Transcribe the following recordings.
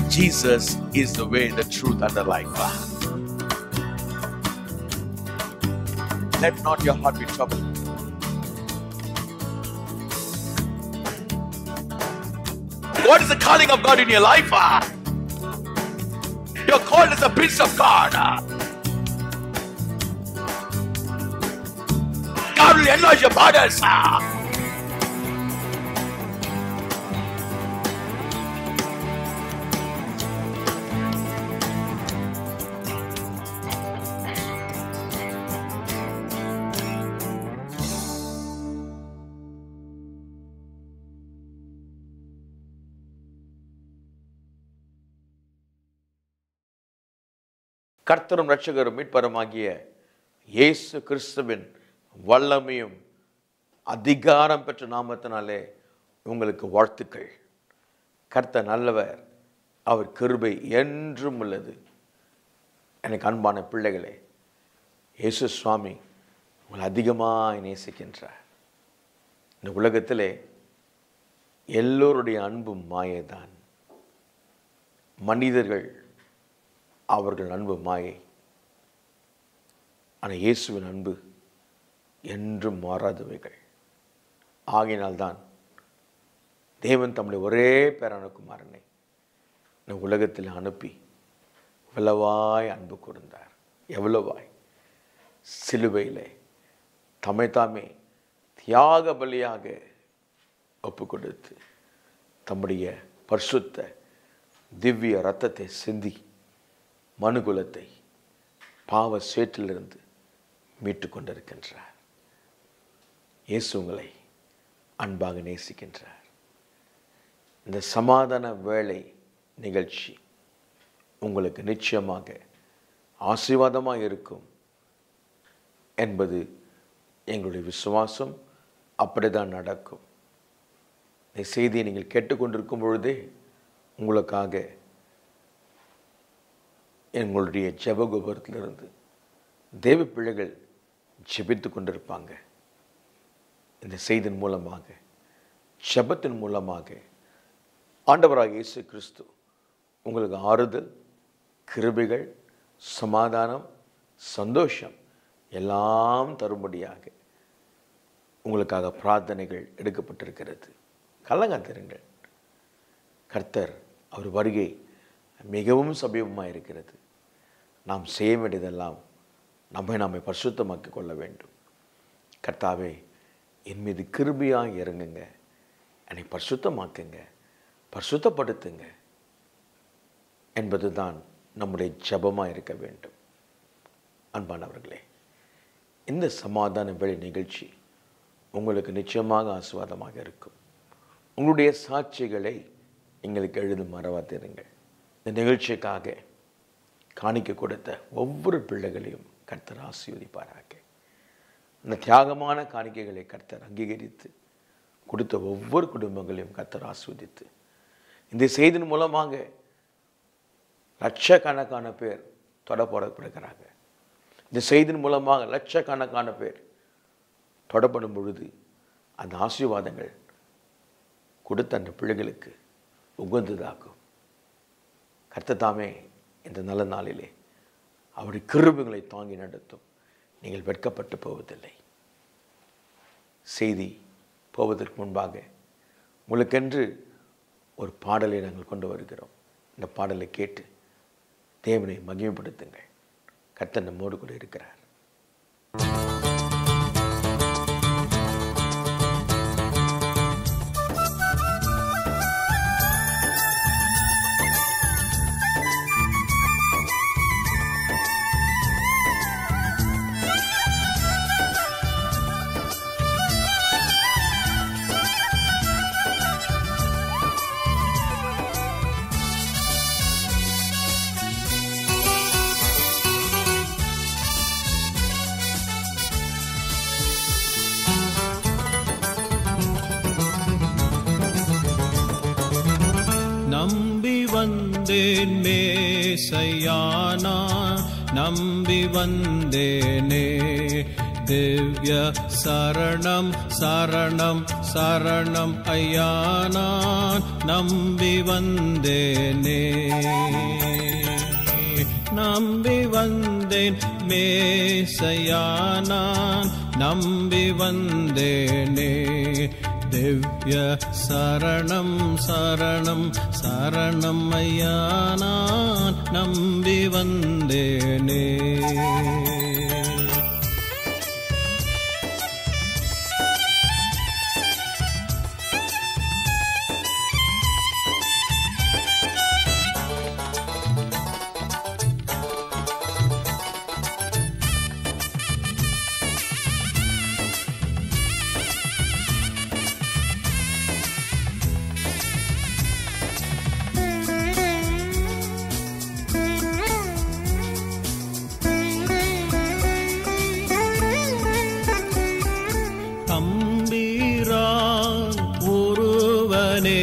Jesus is the way, the truth, and the life. Let not your heart be troubled. What is the calling of God in your life? ah? You're called as the Prince of God. ah. God will enlarge your borders. ah. கர்த்தரும் ரட்சகரும் மீட்பருமாகிய இயேசு கிறிஸ்துவின் வல்லமையும் அதிகாரம் பெற்ற நாமத்தினாலே உங்களுக்கு வாழ்த்துக்கள் கர்த்தர் நல்லவர் அவர் கிருபை என்றும் உள்ளது எனக்கு அன்பான பிள்ளைகளே இயேசு சுவாமி உங்களை அதிகமாக நேசிக்கின்றார் இந்த உலகத்திலே எல்லோருடைய அன்பும் மாயைதான் மனிதர்கள் அவர்கள் அன்பு மாயை ஆனால் இயேசுவின் அன்பு என்றும் மாறாதவைகள் ஆகையினால்தான் தேவன் தம்முடைய ஒரே பேரான குமாரனை இந்த உலகத்தில் அனுப்பி எவ்வளவாய் அன்பு கூர்ந்தார் எவ்வளவாய் சிலுவையிலே தம்மை தாமே தியாக பலியாக ஒப்பு கொடுத்து தம்முடைய பரிசுத்த திவ்ய ரத்தத்தை சிந்தி மனுகுலத்தை பாவ சேற்றிலிருந்து மீட்டு கொண்டிருக்கின்றார் இயேசு உங்களை அன்பாக நேசிக்கின்றார் இந்த சமாதான வேலை நிகழ்ச்சி உங்களுக்கு நிச்சயமாக ஆசீர்வாதமாக இருக்கும் என்பது எங்களுடைய விசுவாசம் அப்படிதான் நடக்கும் இந்த செய்தியை நீங்கள் கேட்டுக்கொண்டிருக்கும் பொழுதே உங்களுக்காக எங்களுடைய ஜெபகோபுரத்திலிருந்து தேவ பிள்ளைகள் ஜெபித்து கொண்டிருப்பாங்க இந்த செய்தின் மூலமாக ஜெபத்தின் மூலமாக ஆண்டவராக இயேசு கிறிஸ்து உங்களுக்கு ஆறுதல் கிருபைகள் சமாதானம் சந்தோஷம் எல்லாம் தரும்படியாக உங்களுக்காக பிரார்த்தனைகள் எடுக்கப்பட்டிருக்கிறது கலங்காத்திருங்கள் கர்த்தர் அவர் வருகை மிகவும் சமீபமாக இருக்கிறது நாம் செய்ய வேண்டியதெல்லாம் நம்மை நாமே பரிசுத்தமாக்கிக் கொள்ள வேண்டும் கர்த்தாவே என் மீது கிருபியாக இறங்குங்க என்னை பரிசுத்தமாக்குங்க பரிசுத்தப்படுத்துங்க என்பதுதான் நம்முடைய ஜபமாக இருக்க வேண்டும் அன்பானவர்களே இந்த சமாதான வேலை நிகழ்ச்சி உங்களுக்கு நிச்சயமாக ஆசுவாதமாக இருக்கும் உங்களுடைய சாட்சிகளை எங்களுக்கு எழுத மறவாதிருங்கள் இந்த நிகழ்ச்சிக்காக காணிக்க கொடுத்த ஒவ்வொரு பிள்ளைகளையும் கர்த்தர் ஆசீர்வதிப்பாராக இந்த தியாகமான காணிக்கைகளை கர்த்தர் அங்கீகரித்து கொடுத்த ஒவ்வொரு குடும்பங்களையும் கர்த்தர் ஆஸ்வதித்து இந்த செய்தியின் மூலமாக லட்சக்கணக்கான பேர் தொடப்படப்படுகிறாங்க இந்த செய்தியின் மூலமாக லட்சக்கணக்கான பேர் தொடப்படும் பொழுது அந்த ஆசீர்வாதங்கள் கொடுத்த அந்த பிள்ளைகளுக்கு உகந்ததாகும் கர்த்தத்தாமே இந்த நல்ல நாளிலே அவருடைய கிருபுகளை தாங்கி நடத்தும் நீங்கள் வெட்கப்பட்டு போவதில்லை செய்தி போவதற்கு முன்பாக உங்களுக்கென்று ஒரு பாடலை நாங்கள் கொண்டு வருகிறோம் இந்த பாடலை கேட்டு தேவனை மகிமைப்படுத்துங்கள் கர்த்தர் நம்மோடு கூட இருக்கிறார் நம்பி வந்தேன் மேசையானா நம்பி வந்தேனே திவ்ய சரணம் சரணம் சரணம் ஐயா நான் நம்பி வந்தேனே நம்பி வந்தேன் மேசையா நான் நம்பி வந்தேனே திவ்ய சரணம் சரணம் சரணம் ஐயா நான் நம்பி வந்தேனே தம்பீரான் ஒருவனே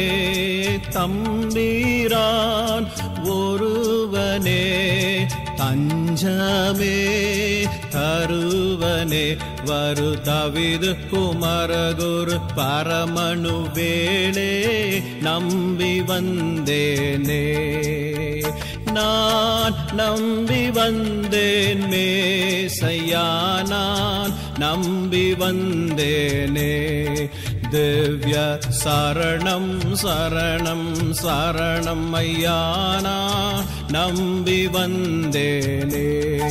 தம்பீரான் ஒருவனே தஞ்சமே தருவனே வரு தவிது குமரகுரு பரமணு வேளே நம்பி வந்தேனே நான் நம்பி வந்தேன் மேசையா நான் நம்பி வந்தேனே திவ்ய சரணம் சரணம் சரணம் ஐயா நான் நம்பி வந்தேனே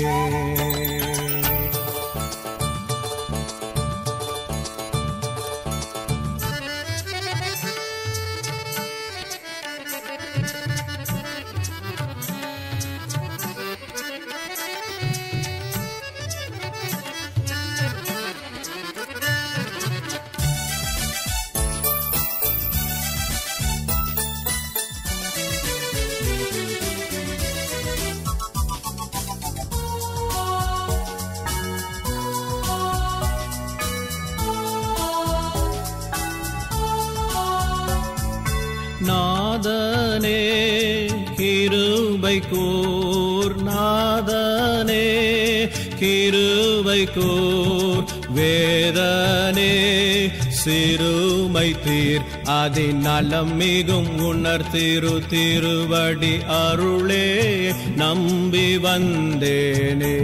நாதனே கிருபை கூர் நாதனே கிருபை கூர் வேதனே சிறுமை தீர் அதின் நலம் மிகும் உணர்த்திரு திருவடி அருளே நம்பி வந்தேனே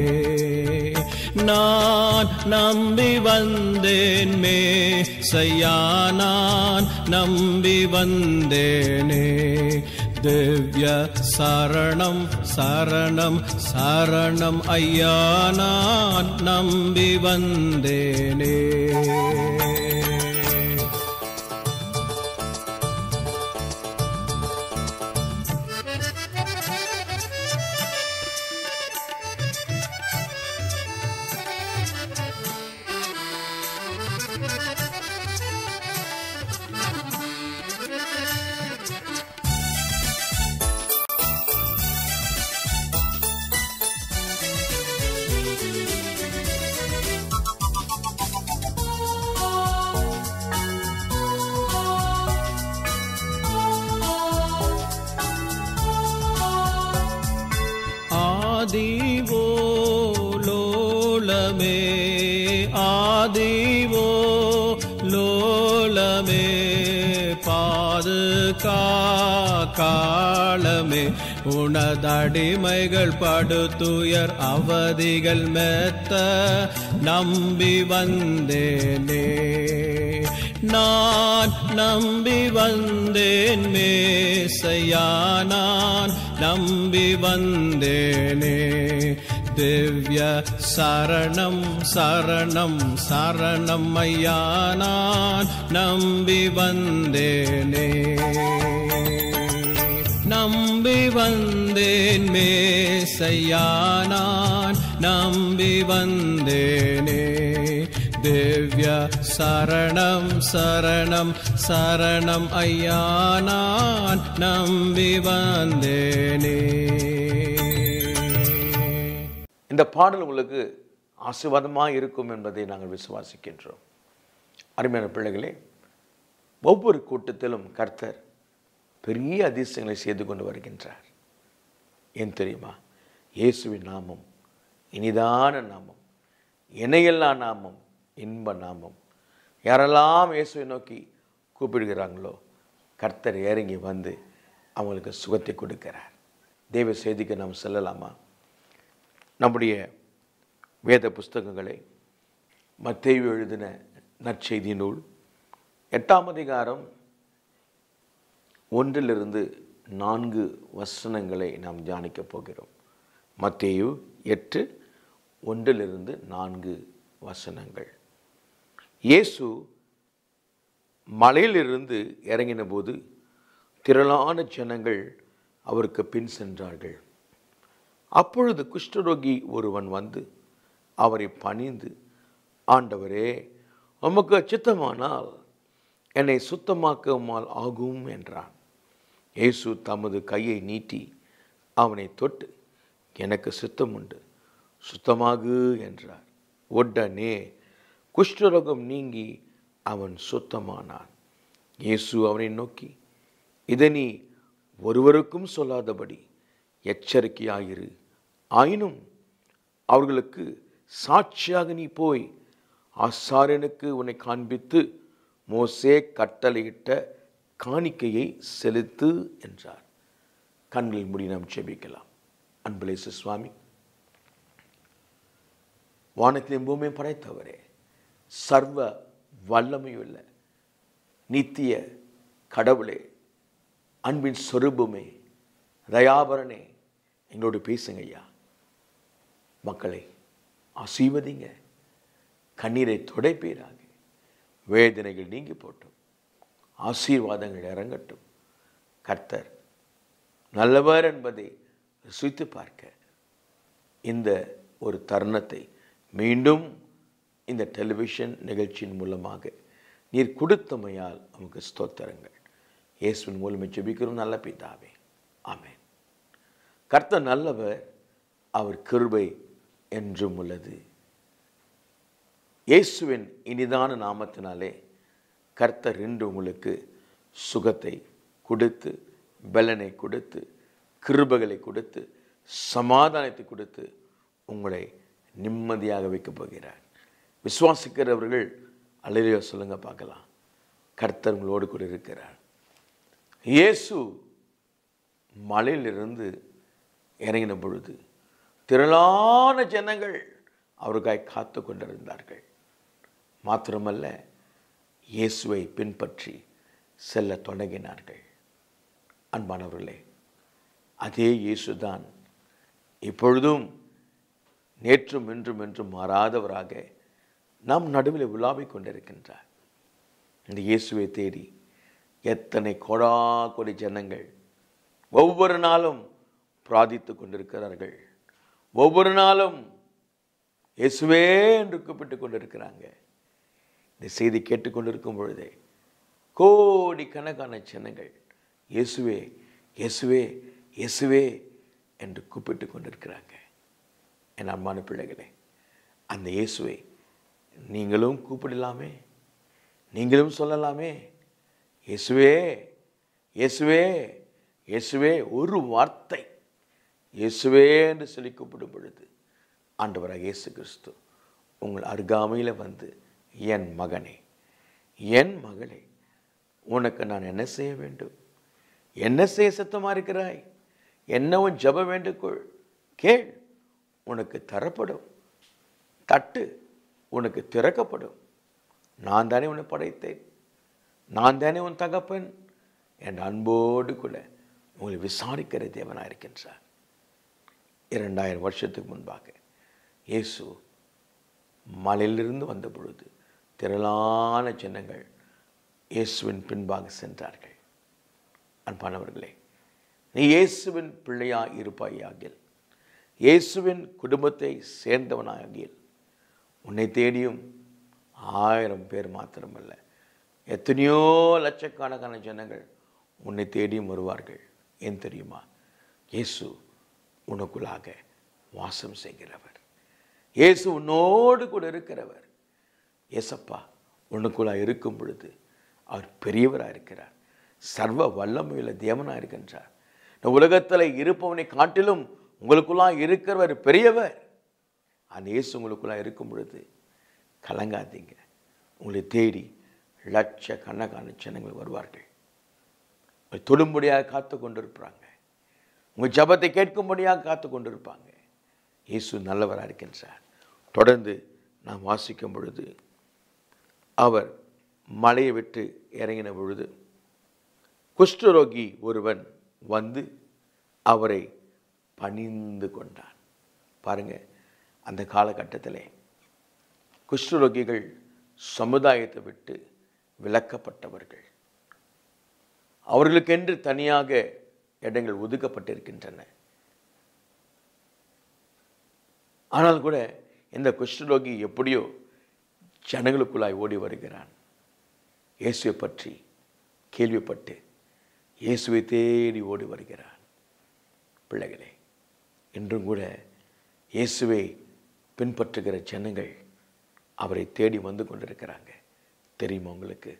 நான் நம்பி வந்தேன் மே செய்யா நான் நம்பி வந்தேனே திவ்ய சரணம் சரணம் சரணம் ஐயா நான் நம்பி வந்தேனே ஆதிவோ லோலமே ஆதிவோ லோலமே பாது காலமே உனதடிமைகள் படுத்துயர் அவதிகள் மெத்த நம்பி வந்தேனே நான் நம்பி வந்தேன் மேசையா நான் நம்பி வந்தேனே திவ்ய சரணம் சரணம் சரணம் ஐயா நான் நம்பி வந்தேனே நம்பி வந்தேன் மேசையா நான் நம்பி வந்தேனே திவ்ய சரணம் சரணம் சரணம் ஐயா நான் நம்பி வந்தேனே இந்த பாடல் உங்களுக்கு ஆசீர்வாதமாக இருக்கும் என்பதை நாங்கள் விசுவாசிக்கின்றோம் அருமையான பிள்ளைகளே ஒவ்வொரு கூட்டத்திலும் கர்த்தர் பெரிய அதிசயங்களை செய்து கொண்டு வருகின்றார் ஏன் தெரியுமா இயேசுவின் நாமம் இனிதான நாமம் இணையல்லா நாமம் இன்ப நாமம் யாரெல்லாம் இயேசுவை நோக்கி கூப்பிடுகிறாங்களோ கர்த்தர் இறங்கி வந்து அவங்களுக்கு சுகத்தை கொடுக்கிறார் தெய்வ செய்திக்கு நாம் செல்லலாமா நம்முடைய வேத புஸ்தகங்களை மத்தேயு எழுதின நற்செய்தி நூல் எட்டாம் அதிகாரம் ஒன்றிலிருந்து நான்கு வசனங்களை நாம் தியானிக்கப் போகிறோம் மத்தேயு எட்டு ஒன்றிலிருந்து நான்கு வசனங்கள் இயேசு மலையிலிருந்து இறங்கின போது திரளான ஜனங்கள் அவருக்கு பின் சென்றார்கள் அப்பொழுது குஷ்டரோகி ஒருவன் வந்து அவரை பணிந்து ஆண்டவரே உமக்கு சித்தமானால் என்னை சுத்தமாக்க உம்மால் ஆகும் என்றான் இயேசு தமது கையை நீட்டி அவனை தொட்டு எனக்கு சித்தம் உண்டு சுத்தமாகு என்றார் உடனே குஷ்டரோகம் நீங்கி அவன் சுத்தமானான் இயேசு அவனை நோக்கி இதை நீ ஒருவருக்கும் சொல்லாதபடி எச்சரிக்கையாயிரு ஆயினும் அவர்களுக்கு சாட்சியாக நீ போய் ஆசாரியனுக்கு உன்னை காண்பித்து மோசே கட்டளையிட்ட காணிக்கையை செலுத்து என்றார் கண்களில் முடி நாம் செபிக்கலாம் அன்புலேசு சுவாமி வானத்தின் பூமியை படைத்தவரே சர்வ வல்லமையுள்ள நித்திய கடவுளே அன்பின் சொரூபமே தயாபரனே எங்களோடு பேசுங்க ஐயா மக்களை ஆசீர்வதிங்க கண்ணீரை துடைப்பீராக வேதனைகள் நீங்கி போட்டும் ஆசீர்வாதங்கள் இறங்கட்டும் கர்த்தர் நல்லவர் என்பதை ருசித்து பார்க்க இந்த ஒரு தருணத்தை மீண்டும் இந்த டெலிவிஷன் நிகழ்ச்சியின் மூலமாக நீர் கொடுத்தமையால் நமக்கு ஸ்தோத்திரங்கள் இயேசுவின் மூலமே ஜெபிக்கிறோம் நல்ல பிதாவே ஆமென் கர்த்தர் நல்லவர் அவர் கிருபை என்றும் உள்ளது இயேசுவின் இனிதான நாமத்தினாலே கர்த்தர் இன்று உங்களுக்கு சுகத்தை கொடுத்து பலனை கொடுத்து கிருபைகளை கொடுத்து சமாதானத்தை கொடுத்து உங்களை நிம்மதியாக வைக்கப் போகிறார் விசுவாசிக்கிறவர்கள் அலையிலையோ சொல்லுங்க பார்க்கலாம் கர்த்தர் உங்களோடு கூட இருக்கிறார் இயேசு மலையிலிருந்து இறங்கின பொழுது திரளான ஜனங்கள் அவருக்காய் காத்து கொண்டிருந்தார்கள் மாத்திரமல்ல இயேசுவை பின்பற்றி செல்ல தொடங்கினார்கள் அன்பானவர்களே அதே இயேசுதான் இப்பொழுதும் நேற்றும் இன்றும் என்றும் மாறாதவராக நம் நடுவில் உலாவிக் கொண்டிருக்கின்றார் இந்த இயேசுவை தேடி எத்தனை கொடா கொடி ஜனங்கள் ஒவ்வொரு நாளும் பிரார்த்தித்து கொண்டிருக்கிறார்கள் ஒவ்வொரு நாளும் இயேசுவே என்று கூப்பிட்டு கொண்டிருக்கிறாங்க இந்த செய்தி கேட்டுக்கொண்டிருக்கும் பொழுதே கோடி கணக்கான ஜனங்கள் இயேசுவே இயேசுவே இயேசுவே என்று கூப்பிட்டு கொண்டிருக்கிறாங்க என் அன்பான பிள்ளைகளே அந்த இயேசுவை நீங்களும் கூப்பிடலாமே நீங்களும் சொல்லலாமே இயேசுவே இயேசுவே இயேசுவே ஒரு வார்த்தை இயேசுவே என்று சொல்லி கூப்பிடும் பொழுது ஆண்டவராக இயேசு கிறிஸ்து உங்கள் அருகாமையில் வந்து என் மகனே என் மகளே உனக்கு நான் என்ன செய்ய வேண்டும் என்ன செய்ய சத்தமாக இருக்கிறாய் என்னவும் ஜப வேண்டுகொள் கேள் உனக்கு தரப்படும் தட்டு உனக்கு திறக்கப்படும் நான் தானே உன்னை படைத்தேன் நான் தானே உன் தகப்பன் என் அன்போடு கூட உங்களை விசாரிக்கிற தேவனாக இருக்கின்றார் இரண்டாயிரம் வருஷத்துக்கு முன்பாக இயேசு மலையிலிருந்து வந்த பொழுது திரளான ஜனங்கள் இயேசுவின் பின்பாக சென்றார்கள் அன்பானவர்களே நீ இயேசுவின் பிள்ளையாய் இருப்பாயாகில் இயேசுவின் குடும்பத்தை சேர்ந்தவனாகில் உன்னை தேடியும் ஆயிரம் பேர் மாத்திரமல்ல எத்தனையோ லட்சக்கணக்கான ஜனங்கள் உன்னை தேடியும் வருவார்கள் ஏன் தெரியுமா இயேசு உனக்குள்ளாக வாசம் செய்கிறவர் இயேசு உன்னோடு கூட இருக்கிறவர் ஏசப்பா உனக்குள்ளாக இருக்கும் பொழுது அவர் பெரியவராக இருக்கிறார் சர்வ வல்லமையுள்ள தேவனாக இருக்கின்றார் இந்த உலகத்தில் இருப்பவனை காட்டிலும் உங்களுக்குள்ளாக இருக்கிறவர் பெரியவர் அந்த இயேசு உங்களுக்குள்ள இருக்கும் பொழுது கலங்காதீங்க உங்களை தேடி லட்ச கணக்கான ஜனங்கள் வருவார்கள் உங்களை தொடும்படியாக காத்து கொண்டிருப்பாங்க உங்கள் ஜபத்தை கேட்கும்படியாக காத்து கொண்டிருப்பாங்க இயேசு நல்லவராக இருக்கின்றார் தொடர்ந்து நாம் வாசிக்கும் பொழுது அவர் மலையை விட்டு இறங்கின பொழுது குஷ்டரோகி ஒருவன் வந்து அவரை பணிந்து கொண்டான் பாருங்க அந்த காலகட்டத்திலே குஷ்டரோகிகள் சமுதாயத்தை விட்டு விலக்கப்பட்டவர்கள் அவர்களுக்கென்று தனியாக இடங்கள் ஒதுக்கப்பட்டிருக்கின்றன ஆனால் கூட இந்த குஷ்டரோகி எப்படியோ ஜனங்களுக்குள்ளாய் ஓடி வருகிறான் இயேசுவை பற்றி கேள்விப்பட்டு இயேசுவை தேடி ஓடி வருகிறான் பிள்ளைகளே இன்றும் கூட இயேசுவை பின்பற்றுகிற ஜனங்கள் அவரை தேடி வந்து கொண்டிருக்கிறாங்க தெரியுமா உங்களுக்கு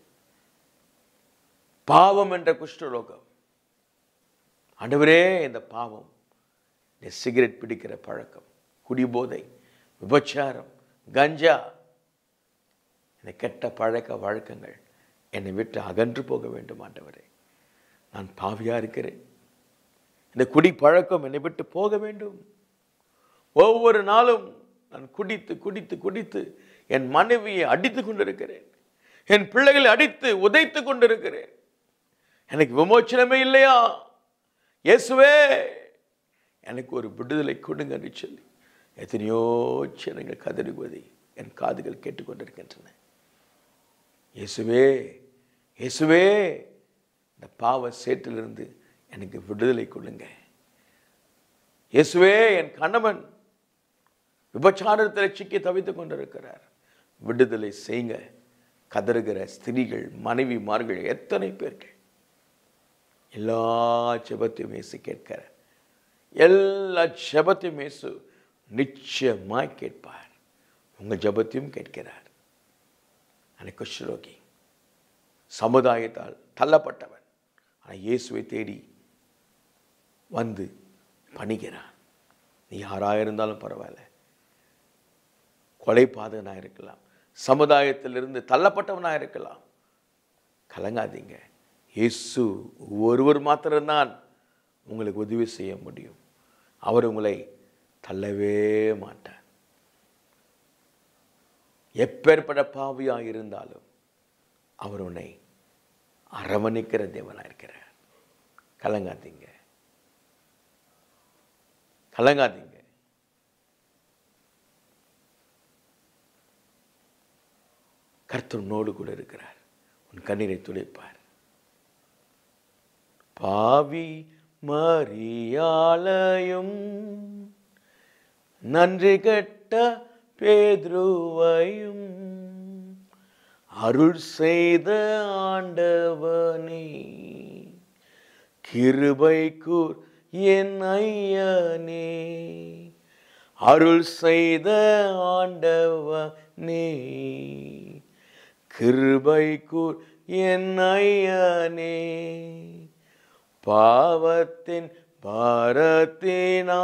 பாவம் என்ற குஷ்டரோகம் ஆண்டவரே இந்த பாவம் இந்த சிகரெட் பிடிக்கிற பழக்கம் குடிபோதை விபச்சாரம் கஞ்சா இந்த கெட்ட பழக்க வழக்கங்கள் என்னை விட்டு அகன்று போக வேண்டும் ஆண்டவரே நான் பாவியா இருக்கிறேன் இந்த குடி பழக்கம் என்னை விட்டு போக வேண்டும் ஒவ்வொரு நாளும் நான் குடித்து குடித்து குடித்து என் மனைவியை அடித்து கொண்டிருக்கிறேன் என் பிள்ளைகளை அடித்து உதைத்து கொண்டிருக்கிறேன் எனக்கு விமோச்சனமே இல்லையா இயேசுவே எனக்கு ஒரு விடுதலை கொடுங்கன்னு சொல்லி எத்தனையோ ஜனங்கள் கதறுவதை என் காதுகள் கேட்டுக்கொண்டிருக்கின்றன இயேசுவே இயேசுவே இந்த பாவ சேற்றிலிருந்து எனக்கு விடுதலை கொடுங்க இயேசுவே என் கணவன் விபச்சாரத்தில் சிக்கி தவித்துக் கொண்டிருக்கிறார் விடுதலை செய்யுங்க கதறுகிற ஸ்திரீகள் மனைவிமார்கள் எத்தனை பேர்கள் எல்லா ஜெபத்தையும் இயேசு கேட்கிற எல்லா ஜெபத்தையும் இயேசு நிச்சயமாய் கேட்பார் உங்கள் ஜெபத்தையும் கேட்கிறார் அன்னை குஷ்ரோகி சமுதாயத்தால் தள்ளப்பட்டவன் ஆனால் இயேசுவை தேடி வந்து பணிகிறான் நீ யாராக இருந்தாலும் பரவாயில்ல கொலை பாதகனாக இருக்கலாம் சமுதாயத்திலிருந்து தள்ளப்பட்டவனாக இருக்கலாம் கலங்காதீங்க இயேசு ஒருவர் மாத்திரம்தான் உங்களுக்கு உதவி செய்ய முடியும் அவர் உங்களை தள்ளவே மாட்டார் எப்பேற்பட்ட பாவியாக இருந்தாலும் அவர் உன்னை அரவணைக்கிற தேவனாக இருக்கிறார் கலங்காதீங்க கலங்காதீங்க கர்த்தர் உன்னோடு கூட இருக்கிறார் உன் கண்ணீரை துடைப்பார் பாவி மரியாலயும் நன்றி கட்ட பேதுருவையும் அருள் செய்த ஆண்டவனே கிருபை கூர் என் ஐயனே அருள் செய்த ஆண்டவனே கிருபை கூர் என் ஐயனே பாவத்தின் பாரத்தினா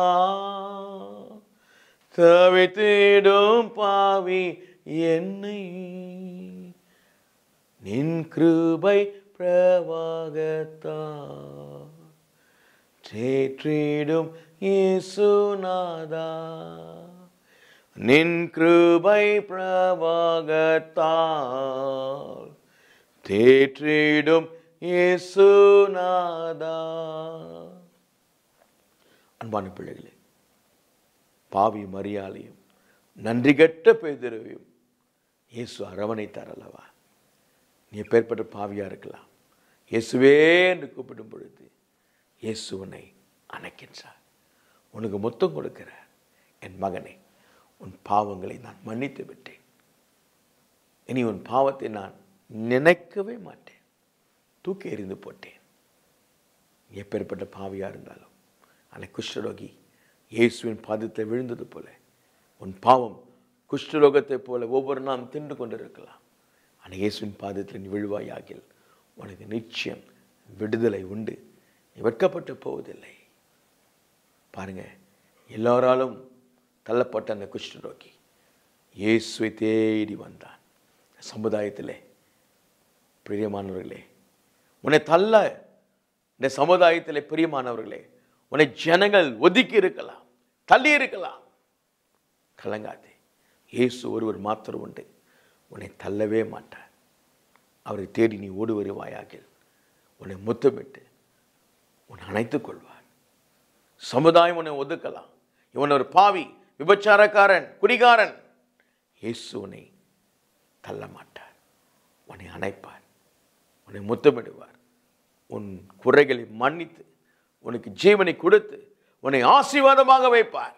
தவித்திடும் பாவி என்னை நின் கிருபை பிரவாகத்தா தேற்றிடும் இயேசுநாதா நின் கிருபை பிரவாகத்தால் தேற்றிடும் இயேசுநாதா அன்பான பிள்ளைகளே பாவி மரியாதையும் நன்றி கெட்ட பேதிரவையும் இயேசு அரவணைத்தார் அல்லவா நீ எப்பேற்பட்ட பாவியா இருக்கலாம் இயேசுவே என்று கூப்பிடும் பொழுது இயேசு உன்னை அணைக்கின்றார் உனக்கு மொத்தம் கொடுக்கிறார் என் மகனே உன் பாவங்களை நான் மன்னித்து விட்டேன் இனி உன் பாவத்தை நான் நினைக்கவே மாட்டேன் தூக்கி எறிந்து போட்டேன் நீ எப்பேற்பட்ட பாவியா இருந்தாலும் அந்த குஷ்டரோகி இயேசுவின் பாதத்தை விழுந்தது போல உன் பாவம் குஷ்டரோகத்தைப் போல ஒவ்வொரு நாளும் தின்று கொண்டிருக்கலாம் ஆனால் இயேசுவின் பாதத்தில் நீ விழுவாயாகில் உனக்கு நிச்சயம் விடுதலை உண்டு நீ வெட்கப்பட்டு போவதில்லை பாருங்க எல்லாராலும் தள்ளப்பட்ட அந்த குஷ்டரோகி இயேசுவை தேடி வந்தான் சமுதாயத்திலே பிரியமானவர்களே உன்னை தள்ள இந்த சமுதாயத்திலே பிரியமானவர்களே உன்னை ஜனங்கள் ஒதுக்கி இருக்கலாம் தள்ளி இருக்கலாம் கலங்காதே இயேசு ஒருவர் மாத்திரம் உண்டு உன்னை தள்ளவே மாட்டார் அவரை தேடி நீ ஓடு வருவாயாக உன்னை முத்தமிட்டு உன்னை அணைத்துக் கொள்வார் சமுதாயம் உன்னை ஒதுக்கலாம் இவன் ஒரு பாவி விபச்சாரக்காரன் குடிகாரன் இயேசு உன்னை தள்ள மாட்டார் உன்னை அணைப்பார் உன்னை முத்தமிடுவார் உன் குறைகளை மன்னித்து உனக்கு ஜீவனை கொடுத்து உன்னை ஆசீர்வாதமாக வைப்பார்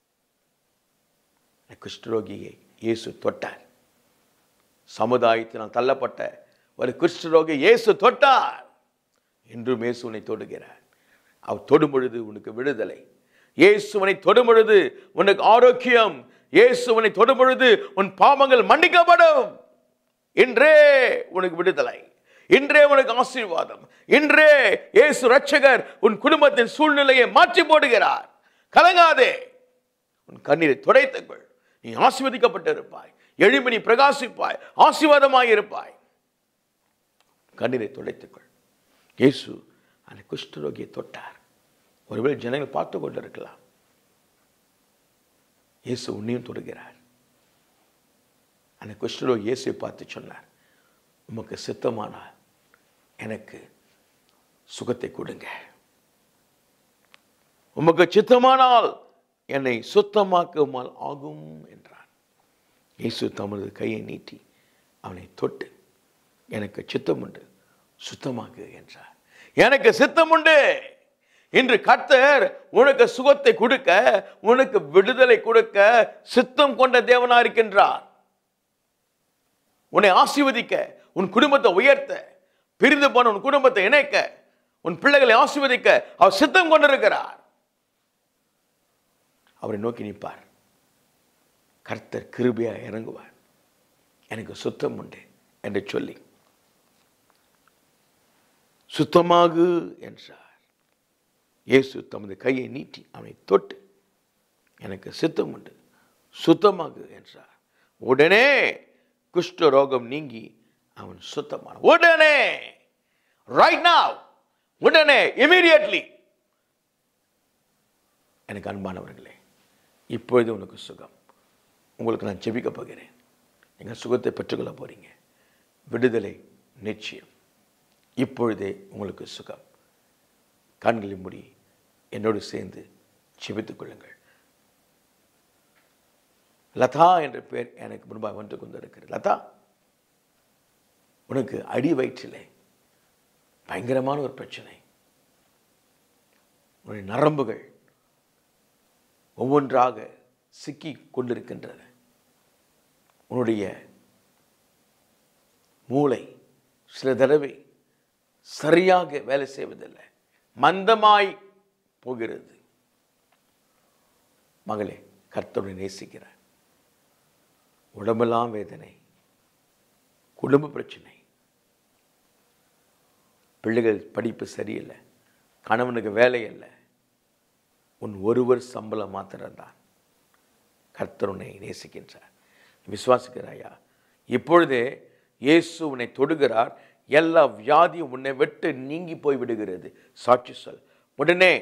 குஷ்டரோகியை இயேசு தொட்டார் சமுதாயத்தினால் தள்ளப்பட்ட ஒரு குஷ்டரோகி இயேசு தொட்டார் இன்றும் இயேசு உன்னை தொடுகிறார் அவர் தொடும் பொழுது உனக்கு விடுதலை இயேசுவனை தொடும் பொழுது உனக்கு ஆரோக்கியம் இயேசுவனை தொடும் பொழுது உன் பாவங்கள் மன்னிக்கப்படும் இன்றே உனக்கு விடுதலை இன்றே உனக்கு ஆசீர்வாதம் இன்றே இயேசு ரட்சகர் உன் குடும்பத்தின் சூழ்நிலையை மாற்றி போடுகிறார் கலங்காதே உன் கண்ணீரை துடைத்துக்கொள் நீ ஆசீர்வதிக்கப்பட்டிருப்பாய் எழும்பி நீ பிரகாசிப்பாய் ஆசீர்வாதமாய் இருப்பாய் கண்ணீரை துடைத்துக்கொள் இயேசு அந்த குஷ்டரோகியை தொட்டார் ஒருவேளை ஜனங்கள் பார்த்து கொண்டிருக்கலாம் இயேசு உன்னையும் தொடுகிறார் அந்த குஷ்டரோகி இயேசுவை பார்த்து சொன்னார் உமக்கு சித்தமானால் எனக்கு சுகத்தை கொடுங்க உமக்கு சித்தமானால் என்னை சுத்தமாக்குமால் ஆகும் என்றான் இயேசு தமது கையை நீட்டி அவனை தொட்டு எனக்கு சித்தம் உண்டு சுத்தமாக்கு என்றார் எனக்கு சித்தம் உண்டு இன்று கர்த்தர் உனக்கு சுகத்தை கொடுக்க உனக்கு விடுதலை கொடுக்க சித்தம் கொண்ட தேவனா இருக்கின்றார் உன்னை ஆசீர்வதிக்க உன் குடும்பத்தை உயர்த்த பிரிந்து போன உன் குடும்பத்தை இணைக்க உன் பிள்ளைகளை ஆசீர்வதிக்க அவர் சித்தம் கொண்டிருக்கிறார் அவரை நோக்கி நிற்பார் கர்த்தர் கிருபையா இறங்குவார் எனக்கு சுத்தம் உண்டு என்று சொல்லி சுத்தமாகு என்றார் இயேசு தமது கையை நீட்டி அவனை தொட்டு எனக்கு சித்தம் உண்டு சுத்தமாகு என்றார் உடனே குஷ்ட ரோகம் நீங்கி அவன் சுத்தமான உடனே ரைட் now உடனே இமீடியட்லி எனக்கு அன்பானவர்களே இப்பொழுது உனக்கு சுகம் உங்களுக்கு நான் ஜெபிக்க போகிறேன் நீங்கள் சுகத்தை பெற்றுக்கொள்ள போறீங்க விடுதலை நிச்சயம் இப்பொழுதே உங்களுக்கு சுகம் கண்களை மூடி என்னோடு சேர்ந்து ஜெபித்துக் கொள்ளுங்கள் லதா என்ற பேர் எனக்கு முன்பாக வந்து கொண்டிருக்கிறது லதா உனக்கு அடி வயிற்றிலே பயங்கரமான ஒரு பிரச்சனை உன்னுடைய நரம்புகள் ஒவ்வொன்றாக சிக்கி கொண்டிருக்கின்றன உன்னுடைய மூளை சில தடவை சரியாக வேலை செய்வதில்லை மந்தமாய் போகிறது மகளே கர்த்தருடைய நேசிக்கிறார் உடம்பெல்லாம் வேதனை குடும்ப பிரச்சனை பிள்ளைகள் படிப்பு சரியில்லை கணவனுக்கு வேலை இல்லை உன் ஒருவர் சம்பளம் மாத்திரம்தான் கர்த்தர் உன்னை நேசிக்கின்றார் விசுவாசிக்கிறாயா இப்பொழுதே இயேசு உன்னை தொடுகிறார் எல்லா வியாதியும் உன்னை விட்டு நீங்கி போய் விடுகிறது சாட்சி சொல் உடனே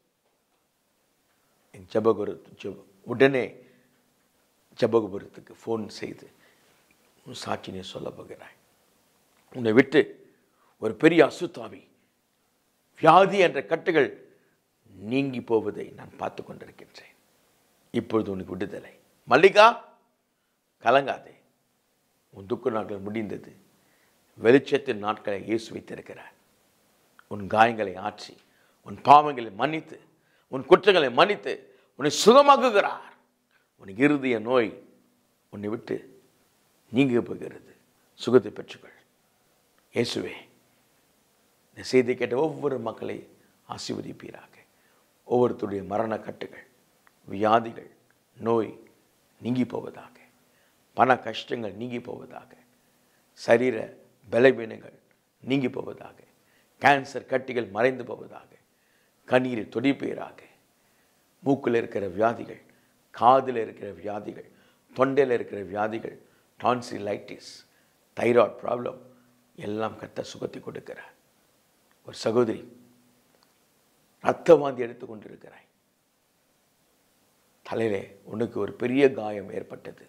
என் ஜபகுரு ஜெப உடனே ஜபகுபுரத்துக்கு ஃபோன் செய்து உன் சாட்சி நீ சொல்ல போகிறாய் உன்னை விட்டு ஒரு பெரிய அசுத்தாவி வியாதி என்ற கட்டுகள் நீங்கி போவதை நான் பார்த்து கொண்டிருக்கின்றேன் இப்பொழுது உனக்கு விடுதலை மல்லிகா கலங்காதே உன் துக்க நாட்கள் முடிந்தது வெளிச்சத்தின் நாட்களை இயேசு வைத்திருக்கிறார் உன் காயங்களை ஆற்றி உன் பாவங்களை மன்னித்து உன் குற்றங்களை மன்னித்து உன்னை சுகமாக்குகிறார் உன் இருதய நோய் உன்னை விட்டு நீங்க போகிறது சுகத்தை பெற்றுக்கொள் இயேசுவே இந்த செய்தி கேட்ட ஒவ்வொரு மக்களை ஆசீர்வதிப்பீராக ஒவ்வொருத்தருடைய மரண கட்டுகள் வியாதிகள் நோய் நீங்கி போவதாக பண கஷ்டங்கள் நீங்கி போவதாக சரீர பலவீனங்கள் நீங்கி போவதாக கேன்சர் கட்டிகள் மறைந்து போவதாக கண்ணீரை துடிப்பீராக மூக்கில் இருக்கிற வியாதிகள் காதில் இருக்கிற வியாதிகள் தொண்டையில் இருக்கிற வியாதிகள் டான்சிலைட்டிஸ் தைராய்டு ப்ராப்ளம் எல்லாம் கத்த சுகத்தை கொடுக்கிறார் ஒரு சகோதரி ரத்த வாந்தி எடுத்து கொண்டிருக்கிறாய் தலையிலே உனக்கு ஒரு பெரிய காயம் ஏற்பட்டது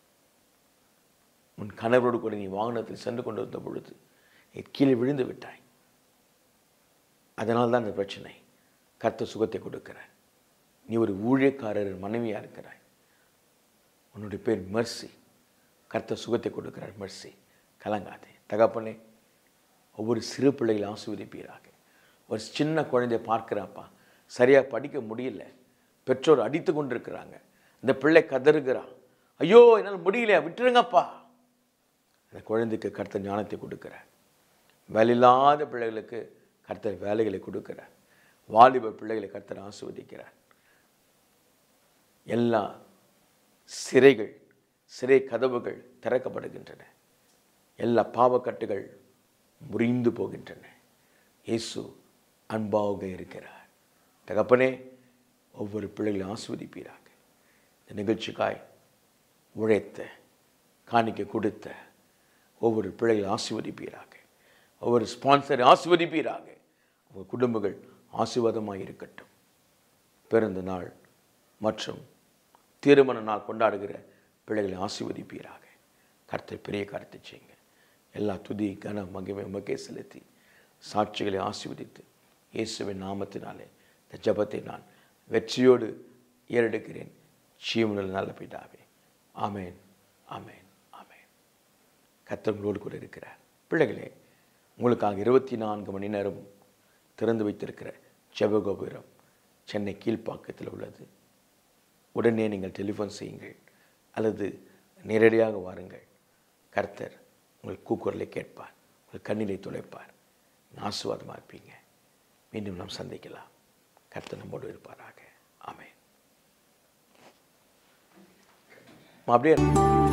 உன் கணவரோடு கூட நீ வாகனத்தில் சென்று கொண்டு வந்த பொழுது நீ கீழே விழுந்து விட்டாய் அதனால் தான் இந்த பிரச்சனை கர்த்த சுகத்தை கொடுக்கிறார் நீ ஒரு ஊழியக்காரர் மனைவியாக இருக்கிறாய் உன்னுடைய பேர் மெர்சி கர்த்த சுகத்தை கொடுக்கிறார் மெர்சி கலங்காதே தகப்பனே ஒவ்வொரு சிறு பிள்ளைகளை ஆசிர்வதிப்பீராக ஒரு சின்ன குழந்தைய பார்க்குறாப்பா சரியாக படிக்க முடியல பெற்றோர் அடித்து கொண்டிருக்கிறாங்க இந்த பிள்ளை கதறுகிறான் ஐயோ என்னால் முடியல விட்டுருங்கப்பா அந்த குழந்தைக்கு கர்த்தர் ஞானத்தை கொடுக்கிறார் வேலையில்லாத பிள்ளைகளுக்கு கர்த்தர் வேலைகளை கொடுக்கிறார் வாலிப பிள்ளைகளை கர்த்தர் ஆசிர்வதிக்கிறார் எல்லா சிறைகள் சிறை கதவுகள் திறக்கப்படுகின்றன எல்லா பாவக்கட்டுகள் முறிந்து போகின்றன இயேசு அன்பாக இருக்கிறார் தகப்பனே ஒவ்வொரு பிள்ளைகளையும் ஆஸ்வதிப்பீராக இந்த நிகழ்ச்சிக்காய் உழைத்த காணிக்க கொடுத்த ஒவ்வொரு பிள்ளைகளை ஆசீர்வதிப்பீராக ஒவ்வொரு ஸ்பான்சரை ஆசீர்வதிப்பீராக உங்கள் குடும்பங்கள் ஆசீர்வாதமாக இருக்கட்டும் பிறந்த நாள் மற்றும் திருமண நாள் கொண்டாடுகிற பிள்ளைகளை ஆசீர்வதிப்பீராக கர்த்தர் பெரிய கருத்தை செய்யுங்க எல்லா துதி கன மகிமை உமக்கே செலுத்தி சாட்சிகளை ஆசீர்வதித்து இயேசுவின் நாமத்தினாலே இந்த ஜபத்தை நான் வெற்றியோடு ஏறெடுக்கிறேன் ஜீவனில் நல்ல பிதாவே ஆமேன் ஆமேன் ஆமேன் கர்த்தர் உங்களோடு கூட இருக்கிறார் பிள்ளைகளே உங்களுக்காக இருபத்தி நான்கு மணி நேரம் திறந்து வைத்திருக்கிற ஜெபகோபுரம் சென்னை கீழ்ப்பாக்கத்தில் உள்ளது உடனே நீங்கள் டெலிஃபோன் செய்யுங்கள் அல்லது நேரடியாக வாருங்கள் கர்த்தர் உங்கள் கூக்குரலை கேட்பார் உங்கள் கண்ணிலை துளைப்பார் ஆசுவாதமாக இருப்பீங்க மீண்டும் நாம் சந்திக்கலாம் கர்த்தர் நம்மோடு இருப்பாராக ஆமென் அப்படியே